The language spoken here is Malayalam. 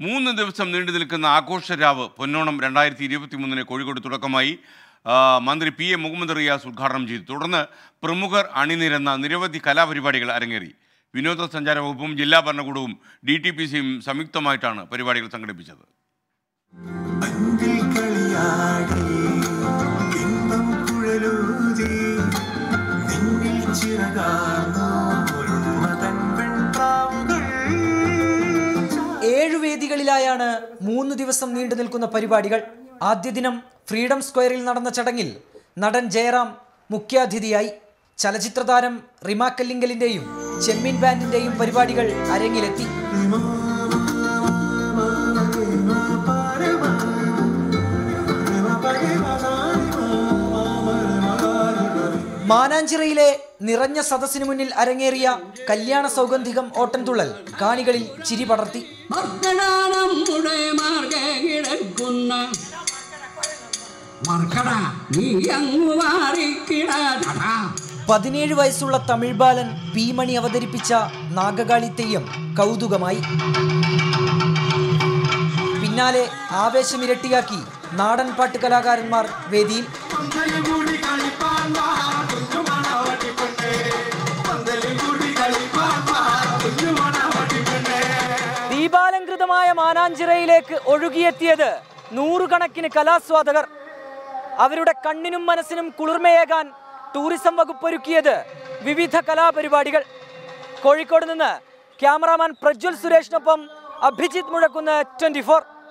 മൂന്ന് ദിവസം നീണ്ടു നിൽക്കുന്ന ആഘോഷരാവ് പൊന്നോണം രണ്ടായിരത്തി ഇരുപത്തി മൂന്നിന് കോഴിക്കോട് തുടക്കമായി ആ, മന്ത്രി പി എ മുഹമ്മദ് റിയാസ് ഉദ്ഘാടനം ചെയ്തു തുടർന്ന് പ്രമുഖർ അണിനിരന്ന നിരവധി കലാപരിപാടികൾ അരങ്ങേറി വിനോദസഞ്ചാര വകുപ്പും ജില്ലാ ഭരണകൂടവും ഡി ടി പി സിയും സംയുക്തമായിട്ടാണ് പരിപാടികൾ സംഘടിപ്പിച്ചത് അൻപിൽ കളിയാടി ഇன்பം കുഴലൂതി നിന്നിൽ ചിറകാർന്നു ഒരുമതൻ വെൺപ്രാവുകൾ ഏഴു വേദികളിലായാണ് മൂന്ന് ദിവസം നീണ്ടു നിൽക്കുന്ന പരിപാടികൾ ആദ്യ ദിനം ഫ്രീഡം സ്ക്വയറിൽ നടന്ന ചടങ്ങിൽ നടൻ ജയറാം മുഖ്യാതിഥിയായി ചലച്ചിത്രതാരം റിമ കല്ലിങ്കലിന്റെയും ചെമ്മീൻ ബാൻഡിന്റെയും പരിപാടികൾ അരങ്ങിലെത്തി മാനാഞ്ചിറയിലെ നിറഞ്ഞ സദസ്സിനു മുന്നിൽ അരങ്ങേറിയ കല്യാണ സൗഗന്ധികം ഓട്ടൻതുള്ളൽ കാണികളിൽ ചിരി പടർത്തി മർക്കടാ നമ്മുടെ മാർഗെ കിടക്കുന്ന മർക്കട നീ അങ്ങു മാറിക്കിടാ പതിനേഴ് വയസ്സുള്ള തമിഴ് ബാലൻ പി മണി അവതരിപ്പിച്ച നാഗകാളി തെയ്യം കൗതുകമായി പിന്നാലെ ആവേശമിരട്ടിയാക്കി നാടൻ പാട്ട് കലാകാരന്മാർ വേദിയിൽ ദീപാലങ്കൃതമായ മാനാഞ്ചിറയിലേക്ക് ഒഴുകിയെത്തിയത് നൂറുകണക്കിന് കലാസ്വാദകർ അവരുടെ കണ്ണിനും മനസ്സിനും കുളിർമയേകാൻ ടൂറിസം വകുപ്പ് ഒരുക്കിയത് വിവിധ കലാപരിപാടികൾ കോഴിക്കോട് നിന്ന് ക്യാമറാമാൻ പ്രജ്വൽ സുരേഷിനൊപ്പം അഭിജിത്ത് മുഴക്കുന്ന് ട്വന്റി